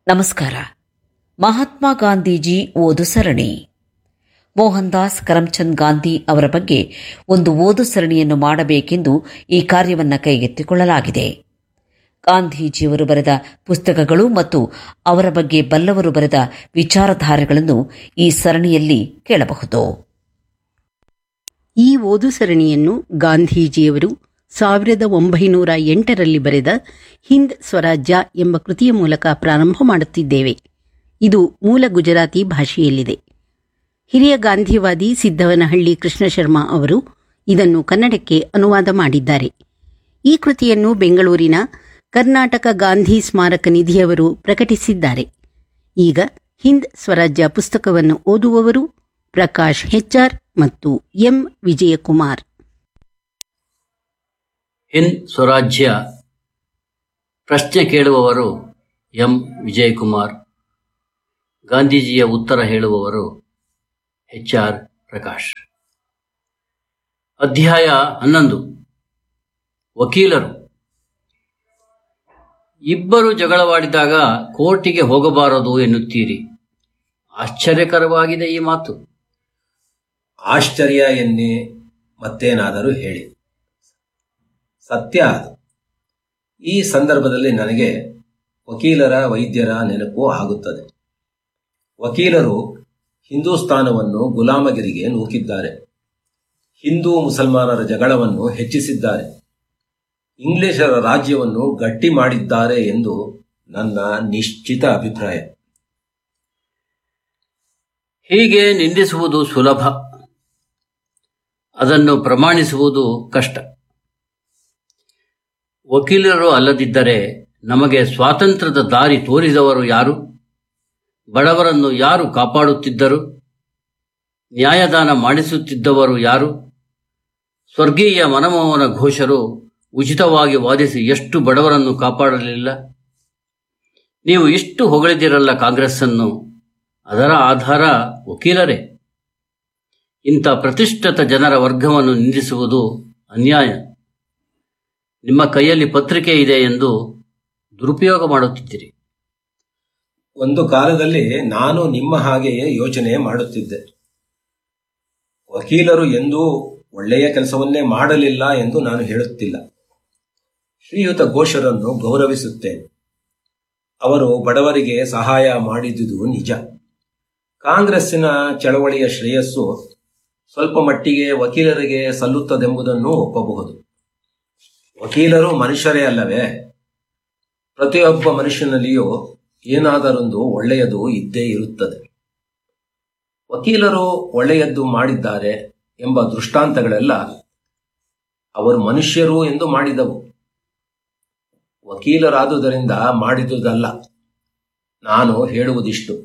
ನಮಸ್ಕಾರ ಮಹಾತ್ಮ ಗಾಂಧೀಜಿ ಓದು ಸರಣಿ ಮೋಹನ್ ದಾಸ್ ಕರಮ್ಚಂದ್ ಗಾಂಧಿ ಅವರ ಬಗ್ಗೆ ಒಂದು ಓದು ಸರಣಿಯನ್ನು ಮಾಡಬೇಕೆಂದು ಈ ಕಾರ್ಯವನ್ನು ಕೈಗೆತ್ತಿಕೊಳ್ಳಲಾಗಿದೆ ಗಾಂಧೀಜಿಯವರು ಬರೆದ ಪುಸ್ತಕಗಳು ಮತ್ತು ಅವರ ಬಗ್ಗೆ ಬಲ್ಲವರು ಬರೆದ ವಿಚಾರಧಾರೆಗಳನ್ನು ಈ ಸರಣಿಯಲ್ಲಿ ಕೇಳಬಹುದು ಈ ಓದು ಸರಣಿಯನ್ನು ಗಾಂಧೀಜಿಯವರು ಸಾವಿರದ ಒಂಬೈನೂರ ಎಂಟರಲ್ಲಿ ಬರೆದ ಹಿಂದ್ ಸ್ವರಾಜ್ಯ ಎಂಬ ಕೃತಿಯ ಮೂಲಕ ಪ್ರಾರಂಭ ಮಾಡುತ್ತಿದ್ದೇವೆ ಇದು ಮೂಲ ಗುಜರಾತಿ ಭಾಷೆಯಲ್ಲಿದೆ ಹಿರಿಯ ಗಾಂಧಿವಾದಿ ಸಿದ್ದವನಹಳ್ಳಿ ಕೃಷ್ಣ ಶರ್ಮಾ ಅವರು ಇದನ್ನು ಕನ್ನಡಕ್ಕೆ ಅನುವಾದ ಮಾಡಿದ್ದಾರೆ ಈ ಕೃತಿಯನ್ನು ಬೆಂಗಳೂರಿನ ಕರ್ನಾಟಕ ಗಾಂಧಿ ಸ್ಮಾರಕ ನಿಧಿಯವರು ಪ್ರಕಟಿಸಿದ್ದಾರೆ ಈಗ ಹಿಂದ್ ಸ್ವರಾಜ್ಯ ಪುಸ್ತಕವನ್ನು ಓದುವವರು ಪ್ರಕಾಶ್ ಹೆಚ್ಆರ್ ಮತ್ತು ಎಂ ವಿಜಯಕುಮಾರ್ ಹಿಂದ್ ಸ್ವರಾಜ್ಯ ಪ್ರಶ್ನೆ ಕೇಳುವವರು ಎಂ ವಿಜಯಕುಮಾರ್ ಗಾಂಧೀಜಿಯ ಉತ್ತರ ಹೇಳುವವರು ಎಚ್ ಆರ್ ಪ್ರಕಾಶ್ ಅಧ್ಯಾಯ ಹನ್ನೊಂದು ವಕೀಲರು ಇಬ್ಬರು ಜಗಳವಾಡಿದಾಗ ಕೋರ್ಟಿಗೆ ಹೋಗಬಾರದು ಎನ್ನುತ್ತೀರಿ ಆಶ್ಚರ್ಯಕರವಾಗಿದೆ ಈ ಮಾತು ಆಶ್ಚರ್ಯ ಎನ್ನಿ ಮತ್ತೇನಾದರೂ ಹೇಳಿ ಸತ್ಯ ಅದು ಈ ಸಂದರ್ಭದಲ್ಲಿ ನನಗೆ ವಕೀಲರ ವೈದ್ಯರ ನೆನಪು ಆಗುತ್ತದೆ ವಕೀಲರು ಹಿಂದೂಸ್ತಾನವನ್ನು ಗುಲಾಮಗಿರಿಗೆ ನೂಕಿದ್ದಾರೆ ಹಿಂದೂ ಮುಸಲ್ಮಾನರ ಜಗಳವನ್ನು ಹೆಚ್ಚಿಸಿದ್ದಾರೆ ಇಂಗ್ಲಿಷರ ರಾಜ್ಯವನ್ನು ಗಟ್ಟಿ ಮಾಡಿದ್ದಾರೆ ಎಂದು ನನ್ನ ನಿಶ್ಚಿತ ಅಭಿಪ್ರಾಯ ಹೀಗೆ ನಿಂದಿಸುವುದು ಸುಲಭ ಅದನ್ನು ಪ್ರಮಾಣಿಸುವುದು ಕಷ್ಟ ವಕೀಲರು ಅಲ್ಲದಿದ್ದರೆ ನಮಗೆ ಸ್ವಾತಂತ್ರ್ಯದ ದಾರಿ ತೋರಿದವರು ಯಾರು ಬಡವರನ್ನು ಯಾರು ಕಾಪಾಡುತ್ತಿದ್ದರು ನ್ಯಾಯದಾನ ಮಾಡಿಸುತ್ತಿದ್ದವರು ಯಾರು ಸ್ವರ್ಗೀಯ ಮನಮೋಹನ ಘೋಷರು ಉಚಿತವಾಗಿ ವಾದಿಸಿ ಎಷ್ಟು ಬಡವರನ್ನು ಕಾಪಾಡಲಿಲ್ಲ ನೀವು ಇಷ್ಟು ಹೊಗಳಿದಿರಲ್ಲ ಕಾಂಗ್ರೆಸ್ಸನ್ನು ಅದರ ಆಧಾರ ವಕೀಲರೇ ಇಂಥ ಪ್ರತಿಷ್ಠಿತ ಜನರ ವರ್ಗವನ್ನು ನಿಂದಿಸುವುದು ಅನ್ಯಾಯ ನಿಮ್ಮ ಕೈಯಲ್ಲಿ ಪತ್ರಿಕೆ ಇದೆ ಎಂದು ದುರುಪಯೋಗ ಮಾಡುತ್ತಿದ್ದೀರಿ ಒಂದು ಕಾಲದಲ್ಲಿ ನಾನು ನಿಮ್ಮ ಹಾಗೆಯೇ ಯೋಚನೆ ಮಾಡುತ್ತಿದ್ದೆ ವಕೀಲರು ಎಂದೂ ಒಳ್ಳೆಯ ಕೆಲಸವನ್ನೇ ಮಾಡಲಿಲ್ಲ ಎಂದು ನಾನು ಹೇಳುತ್ತಿಲ್ಲ ಶ್ರೀಯುತ ಘೋಷರನ್ನು ಗೌರವಿಸುತ್ತೇನೆ ಅವರು ಬಡವರಿಗೆ ಸಹಾಯ ಮಾಡಿದುದು ನಿಜ ಕಾಂಗ್ರೆಸ್ಸಿನ ಚಳವಳಿಯ ಶ್ರೇಯಸ್ಸು ಸ್ವಲ್ಪ ಮಟ್ಟಿಗೆ ವಕೀಲರಿಗೆ ಸಲ್ಲುತ್ತದೆಂಬುದನ್ನು ಒಪ್ಪಬಹುದು ವಕೀಲರು ಮನುಷ್ಯರೇ ಅಲ್ಲವೇ ಪ್ರತಿಯೊಬ್ಬ ಮನುಷ್ಯನಲ್ಲಿಯೂ ಏನಾದರೊಂದು ಒಳ್ಳೆಯದು ಇದ್ದೇ ಇರುತ್ತದೆ ವಕೀಲರು ಒಳ್ಳೆಯದ್ದು ಮಾಡಿದ್ದಾರೆ ಎಂಬ ದೃಷ್ಟಾಂತಗಳೆಲ್ಲ ಅವರು ಮನುಷ್ಯರು ಎಂದು ಮಾಡಿದವು ವಕೀಲರಾದುದರಿಂದ ಮಾಡಿದುದಲ್ಲ ನಾನು ಹೇಳುವುದಿಷ್ಟು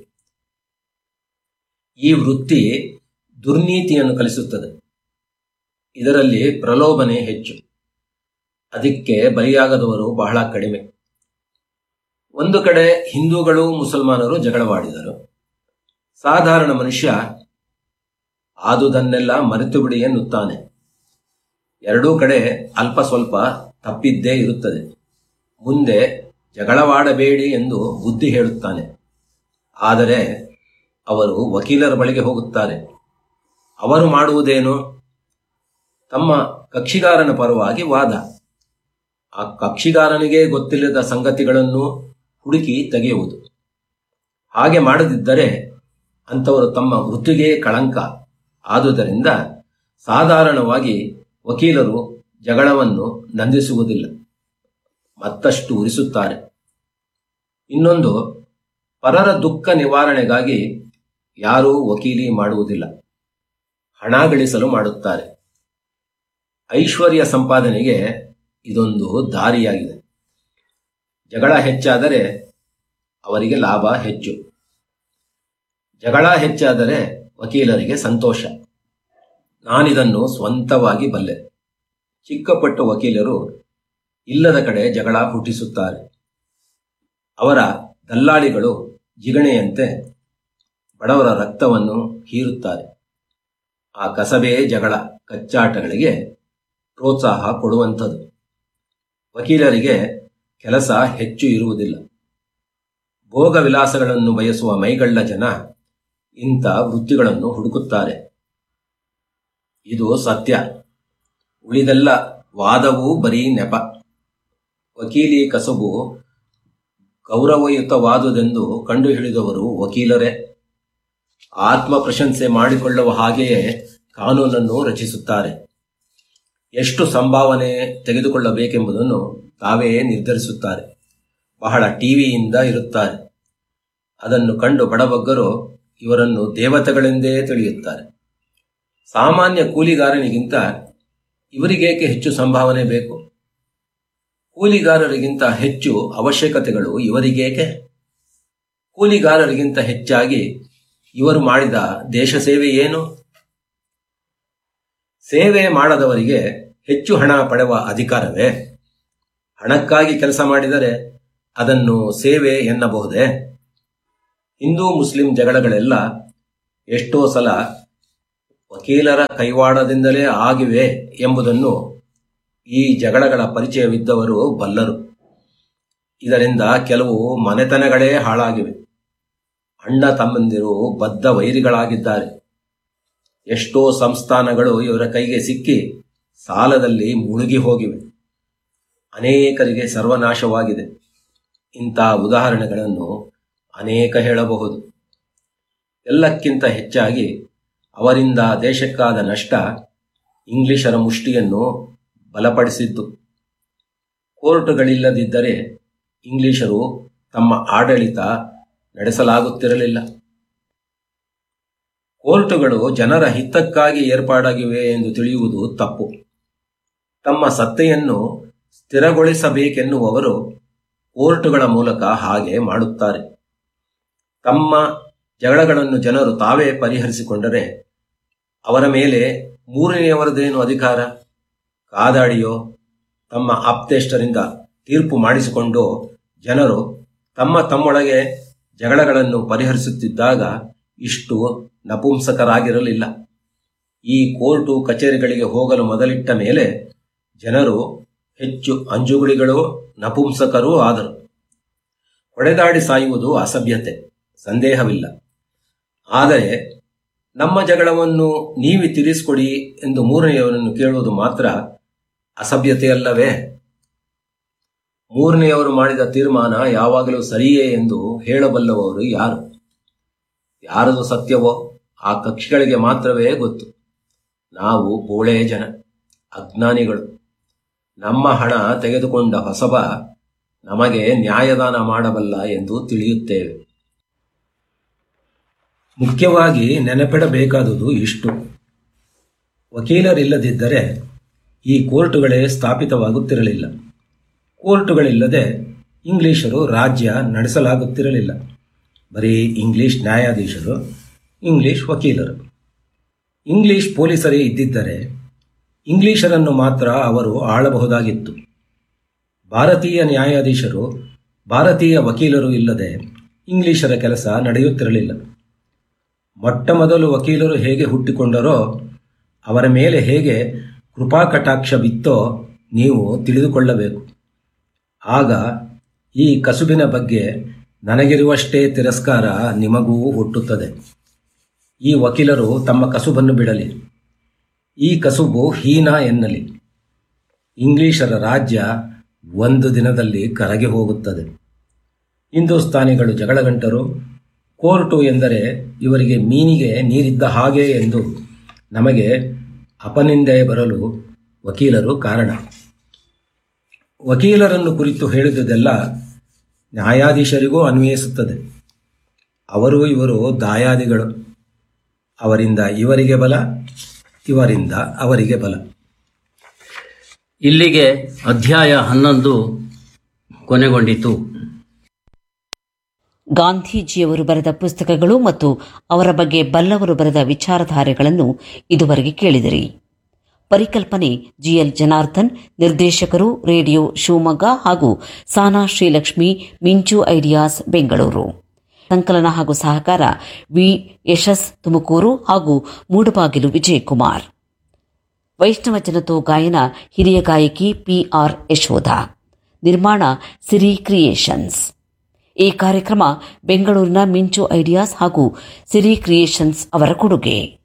ಈ ವೃತ್ತಿ ದುರ್ನೀತಿಯನ್ನು ಕಲಿಸುತ್ತದೆ ಇದರಲ್ಲಿ ಪ್ರಲೋಭನೆ ಹೆಚ್ಚು ಅದಕ್ಕೆ ಬಲಿಯಾಗದವರು ಬಹಳ ಕಡಿಮೆ ಒಂದು ಕಡೆ ಹಿಂದೂಗಳು ಮುಸಲ್ಮಾನರು ಜಗಳವಾಡಿದರು ಸಾಧಾರಣ ಮನುಷ್ಯ ಆದುದನ್ನೆಲ್ಲ ಮರೆತು ಬಿಡಿ ಎನ್ನುತ್ತಾನೆ ಎರಡೂ ಕಡೆ ಅಲ್ಪ ಸ್ವಲ್ಪ ತಪ್ಪಿದ್ದೇ ಇರುತ್ತದೆ ಮುಂದೆ ಜಗಳವಾಡಬೇಡಿ ಎಂದು ಬುದ್ಧಿ ಹೇಳುತ್ತಾನೆ ಆದರೆ ಅವರು ವಕೀಲರ ಬಳಿಗೆ ಹೋಗುತ್ತಾರೆ ಅವರು ಮಾಡುವುದೇನು ತಮ್ಮ ಕಕ್ಷಿಗಾರನ ಪರವಾಗಿ ವಾದ ಆ ಕಕ್ಷಿಗಾರನಿಗೆ ಗೊತ್ತಿಲ್ಲದ ಸಂಗತಿಗಳನ್ನು ಹುಡುಕಿ ತೆಗೆಯುವುದು ಹಾಗೆ ಮಾಡದಿದ್ದರೆ ಅಂಥವರು ತಮ್ಮ ವೃತ್ತಿಗೆ ಕಳಂಕ ಆದುದರಿಂದ ಸಾಧಾರಣವಾಗಿ ವಕೀಲರು ಜಗಳವನ್ನು ನಂದಿಸುವುದಿಲ್ಲ ಮತ್ತಷ್ಟು ಉರಿಸುತ್ತಾರೆ ಇನ್ನೊಂದು ಪರರ ದುಃಖ ನಿವಾರಣೆಗಾಗಿ ಯಾರೂ ವಕೀಲಿ ಮಾಡುವುದಿಲ್ಲ ಹಣ ಗಳಿಸಲು ಮಾಡುತ್ತಾರೆ ಐಶ್ವರ್ಯ ಸಂಪಾದನೆಗೆ ಇದೊಂದು ದಾರಿಯಾಗಿದೆ ಜಗಳ ಹೆಚ್ಚಾದರೆ ಅವರಿಗೆ ಲಾಭ ಹೆಚ್ಚು ಜಗಳ ಹೆಚ್ಚಾದರೆ ವಕೀಲರಿಗೆ ಸಂತೋಷ ನಾನಿದನ್ನು ಸ್ವಂತವಾಗಿ ಬಲ್ಲೆ ಚಿಕ್ಕಪಟ್ಟ ವಕೀಲರು ಇಲ್ಲದ ಕಡೆ ಜಗಳ ಹುಟ್ಟಿಸುತ್ತಾರೆ ಅವರ ದಲ್ಲಾಳಿಗಳು ಜಿಗಣೆಯಂತೆ ಬಡವರ ರಕ್ತವನ್ನು ಹೀರುತ್ತಾರೆ ಆ ಕಸಬೇ ಜಗಳ ಕಚ್ಚಾಟಗಳಿಗೆ ಪ್ರೋತ್ಸಾಹ ಕೊಡುವಂಥದ್ದು ವಕೀಲರಿಗೆ ಕೆಲಸ ಹೆಚ್ಚು ಇರುವುದಿಲ್ಲ ಭೋಗ ವಿಲಾಸಗಳನ್ನು ಬಯಸುವ ಮೈಗಳ್ಳ ಜನ ಇಂಥ ವೃತ್ತಿಗಳನ್ನು ಹುಡುಕುತ್ತಾರೆ ಇದು ಸತ್ಯ ಉಳಿದೆಲ್ಲ ವಾದವೂ ಬರೀ ನೆಪ ವಕೀಲಿ ಕಸಬು ಗೌರವಯುತವಾದುದೆಂದು ಕಂಡುಹಿಡಿದವರು ವಕೀಲರೇ ಆತ್ಮ ಪ್ರಶಂಸೆ ಮಾಡಿಕೊಳ್ಳುವ ಹಾಗೆಯೇ ಕಾನೂನನ್ನು ರಚಿಸುತ್ತಾರೆ ಎಷ್ಟು ಸಂಭಾವನೆ ತೆಗೆದುಕೊಳ್ಳಬೇಕೆಂಬುದನ್ನು ತಾವೇ ನಿರ್ಧರಿಸುತ್ತಾರೆ ಬಹಳ ಟಿವಿಯಿಂದ ಇರುತ್ತಾರೆ ಅದನ್ನು ಕಂಡು ಬಡಬಗ್ಗರು ಇವರನ್ನು ದೇವತೆಗಳೆಂದೇ ತಿಳಿಯುತ್ತಾರೆ ಸಾಮಾನ್ಯ ಕೂಲಿಗಾರನಿಗಿಂತ ಇವರಿಗೇಕೆ ಹೆಚ್ಚು ಸಂಭಾವನೆ ಬೇಕು ಕೂಲಿಗಾರರಿಗಿಂತ ಹೆಚ್ಚು ಅವಶ್ಯಕತೆಗಳು ಇವರಿಗೇಕೆ ಕೂಲಿಗಾರರಿಗಿಂತ ಹೆಚ್ಚಾಗಿ ಇವರು ಮಾಡಿದ ದೇಶ ಸೇವೆ ಏನು ಸೇವೆ ಮಾಡದವರಿಗೆ ಹೆಚ್ಚು ಹಣ ಪಡೆಯುವ ಅಧಿಕಾರವೇ ಹಣಕ್ಕಾಗಿ ಕೆಲಸ ಮಾಡಿದರೆ ಅದನ್ನು ಸೇವೆ ಎನ್ನಬಹುದೇ ಹಿಂದೂ ಮುಸ್ಲಿಂ ಜಗಳಗಳೆಲ್ಲ ಎಷ್ಟೋ ಸಲ ವಕೀಲರ ಕೈವಾಡದಿಂದಲೇ ಆಗಿವೆ ಎಂಬುದನ್ನು ಈ ಜಗಳಗಳ ಪರಿಚಯವಿದ್ದವರು ಬಲ್ಲರು ಇದರಿಂದ ಕೆಲವು ಮನೆತನಗಳೇ ಹಾಳಾಗಿವೆ ಅಣ್ಣ ತಮ್ಮಂದಿರು ಬದ್ಧ ವೈರಿಗಳಾಗಿದ್ದಾರೆ ಎಷ್ಟೋ ಸಂಸ್ಥಾನಗಳು ಇವರ ಕೈಗೆ ಸಿಕ್ಕಿ ಸಾಲದಲ್ಲಿ ಮುಳುಗಿ ಹೋಗಿವೆ ಅನೇಕರಿಗೆ ಸರ್ವನಾಶವಾಗಿದೆ ಇಂಥ ಉದಾಹರಣೆಗಳನ್ನು ಅನೇಕ ಹೇಳಬಹುದು ಎಲ್ಲಕ್ಕಿಂತ ಹೆಚ್ಚಾಗಿ ಅವರಿಂದ ದೇಶಕ್ಕಾದ ನಷ್ಟ ಇಂಗ್ಲಿಷರ ಮುಷ್ಟಿಯನ್ನು ಬಲಪಡಿಸಿತ್ತು ಕೋರ್ಟುಗಳಿಲ್ಲದಿದ್ದರೆ ಇಂಗ್ಲಿಷರು ತಮ್ಮ ಆಡಳಿತ ನಡೆಸಲಾಗುತ್ತಿರಲಿಲ್ಲ ಕೋರ್ಟುಗಳು ಜನರ ಹಿತಕ್ಕಾಗಿ ಏರ್ಪಾಡಾಗಿವೆ ಎಂದು ತಿಳಿಯುವುದು ತಪ್ಪು ತಮ್ಮ ಸತ್ತೆಯನ್ನು ಸ್ಥಿರಗೊಳಿಸಬೇಕೆನ್ನುವವರು ಕೋರ್ಟುಗಳ ಮೂಲಕ ಹಾಗೆ ಮಾಡುತ್ತಾರೆ ತಮ್ಮ ಜಗಳಗಳನ್ನು ಜನರು ತಾವೇ ಪರಿಹರಿಸಿಕೊಂಡರೆ ಅವರ ಮೇಲೆ ಮೂರನೆಯವರದೇನು ಅಧಿಕಾರ ಕಾದಾಡಿಯೋ ತಮ್ಮ ಆಪ್ತೇಷ್ಟರಿಂದ ತೀರ್ಪು ಮಾಡಿಸಿಕೊಂಡು ಜನರು ತಮ್ಮ ತಮ್ಮೊಳಗೆ ಜಗಳಗಳನ್ನು ಪರಿಹರಿಸುತ್ತಿದ್ದಾಗ ಇಷ್ಟು ನಪುಂಸಕರಾಗಿರಲಿಲ್ಲ ಈ ಕೋರ್ಟು ಕಚೇರಿಗಳಿಗೆ ಹೋಗಲು ಮೊದಲಿಟ್ಟ ಮೇಲೆ ಜನರು ಹೆಚ್ಚು ಅಂಜುಗುಳಿಗಳು ನಪುಂಸಕರೂ ಆದರು ಹೊಡೆದಾಡಿ ಸಾಯುವುದು ಅಸಭ್ಯತೆ ಸಂದೇಹವಿಲ್ಲ ಆದರೆ ನಮ್ಮ ಜಗಳವನ್ನು ನೀವಿ ತೀರಿಸಿಕೊಡಿ ಎಂದು ಮೂರನೆಯವರನ್ನು ಕೇಳುವುದು ಮಾತ್ರ ಅಸಭ್ಯತೆಯಲ್ಲವೇ ಮೂರನೆಯವರು ಮಾಡಿದ ತೀರ್ಮಾನ ಯಾವಾಗಲೂ ಸರಿಯೇ ಎಂದು ಹೇಳಬಲ್ಲವರು ಯಾರು ಯಾರದು ಸತ್ಯವೋ ಆ ಕಕ್ಷಿಗಳಿಗೆ ಮಾತ್ರವೇ ಗೊತ್ತು ನಾವು ಬೋಳೆ ಜನ ಅಜ್ಞಾನಿಗಳು ನಮ್ಮ ಹಣ ತೆಗೆದುಕೊಂಡ ಹೊಸಬ ನಮಗೆ ನ್ಯಾಯದಾನ ಮಾಡಬಲ್ಲ ಎಂದು ತಿಳಿಯುತ್ತೇವೆ ಮುಖ್ಯವಾಗಿ ನೆನಪಿಡಬೇಕಾದುದು ಇಷ್ಟು ವಕೀಲರಿಲ್ಲದಿದ್ದರೆ ಈ ಕೋರ್ಟುಗಳೇ ಸ್ಥಾಪಿತವಾಗುತ್ತಿರಲಿಲ್ಲ ಕೋರ್ಟುಗಳಿಲ್ಲದೆ ಇಂಗ್ಲಿಷರು ರಾಜ್ಯ ನಡೆಸಲಾಗುತ್ತಿರಲಿಲ್ಲ ಬರೀ ಇಂಗ್ಲಿಷ್ ನ್ಯಾಯಾಧೀಶರು ಇಂಗ್ಲಿಷ್ ವಕೀಲರು ಇಂಗ್ಲಿಷ್ ಪೊಲೀಸರೇ ಇದ್ದಿದ್ದರೆ ಇಂಗ್ಲಿಷರನ್ನು ಮಾತ್ರ ಅವರು ಆಳಬಹುದಾಗಿತ್ತು ಭಾರತೀಯ ನ್ಯಾಯಾಧೀಶರು ಭಾರತೀಯ ವಕೀಲರು ಇಲ್ಲದೆ ಇಂಗ್ಲಿಷರ ಕೆಲಸ ನಡೆಯುತ್ತಿರಲಿಲ್ಲ ಮೊಟ್ಟ ಮೊದಲು ವಕೀಲರು ಹೇಗೆ ಹುಟ್ಟಿಕೊಂಡರೋ ಅವರ ಮೇಲೆ ಹೇಗೆ ಕೃಪಾಕಟಾಕ್ಷ ಬಿತ್ತೋ ನೀವು ತಿಳಿದುಕೊಳ್ಳಬೇಕು ಆಗ ಈ ಕಸುಬಿನ ಬಗ್ಗೆ ನನಗಿರುವಷ್ಟೇ ತಿರಸ್ಕಾರ ನಿಮಗೂ ಹುಟ್ಟುತ್ತದೆ ಈ ವಕೀಲರು ತಮ್ಮ ಕಸುಬನ್ನು ಬಿಡಲಿ ಈ ಕಸುಬು ಹೀನ ಎನ್ನಲಿ ಇಂಗ್ಲಿಷರ ರಾಜ್ಯ ಒಂದು ದಿನದಲ್ಲಿ ಕರಗಿ ಹೋಗುತ್ತದೆ ಹಿಂದೂಸ್ತಾನಿಗಳು ಜಗಳಗಂಟರು ಕೋರ್ಟು ಎಂದರೆ ಇವರಿಗೆ ಮೀನಿಗೆ ನೀರಿದ್ದ ಹಾಗೆ ಎಂದು ನಮಗೆ ಅಪನಿಂದೆ ಬರಲು ವಕೀಲರು ಕಾರಣ ವಕೀಲರನ್ನು ಕುರಿತು ಹೇಳಿದುದೆಲ್ಲ ನ್ಯಾಯಾಧೀಶರಿಗೂ ಅನ್ವಯಿಸುತ್ತದೆ ಅವರು ಇವರು ದಾಯಾದಿಗಳು ಅವರಿಂದ ಇವರಿಗೆ ಬಲ ಇವರಿಂದ ಅವರಿಗೆ ಬಲ ಇಲ್ಲಿಗೆ ಅಧ್ಯಾಯ ಹನ್ನೊಂದು ಕೊನೆಗೊಂಡಿತು ಗಾಂಧೀಜಿಯವರು ಬರೆದ ಪುಸ್ತಕಗಳು ಮತ್ತು ಅವರ ಬಗ್ಗೆ ಬಲ್ಲವರು ಬರೆದ ವಿಚಾರಧಾರೆಗಳನ್ನು ಇದುವರೆಗೆ ಕೇಳಿದಿರಿ ಪರಿಕಲ್ಪನೆ ಜಿಎಲ್ ಜನಾರ್ದನ್ ನಿರ್ದೇಶಕರು ರೇಡಿಯೋ ಶಿವಮೊಗ್ಗ ಹಾಗೂ ಸಾನಾ ಶ್ರೀಲಕ್ಷ್ಮಿ ಮಿಂಚು ಐಡಿಯಾಸ್ ಬೆಂಗಳೂರು ಸಂಕಲನ ಹಾಗೂ ಸಹಕಾರ ವಿ ಯಶಸ್ ತುಮಕೂರು ಹಾಗೂ ಮೂಡಬಾಗಿಲು ವಿಜಯಕುಮಾರ್ ವೈಷ್ಣವ ಜನತೋ ಗಾಯನ ಹಿರಿಯ ಗಾಯಕಿ ಪಿಆರ್ ಯಶೋಧ ನಿರ್ಮಾಣ ಸಿರಿ ಕ್ರಿಯೇಷನ್ಸ್ ಈ ಕಾರ್ಯಕ್ರಮ ಬೆಂಗಳೂರಿನ ಮಿಂಚು ಐಡಿಯಾಸ್ ಹಾಗೂ ಸಿರಿ ಕ್ರಿಯೇಷನ್ಸ್ ಅವರ ಕೊಡುಗೆ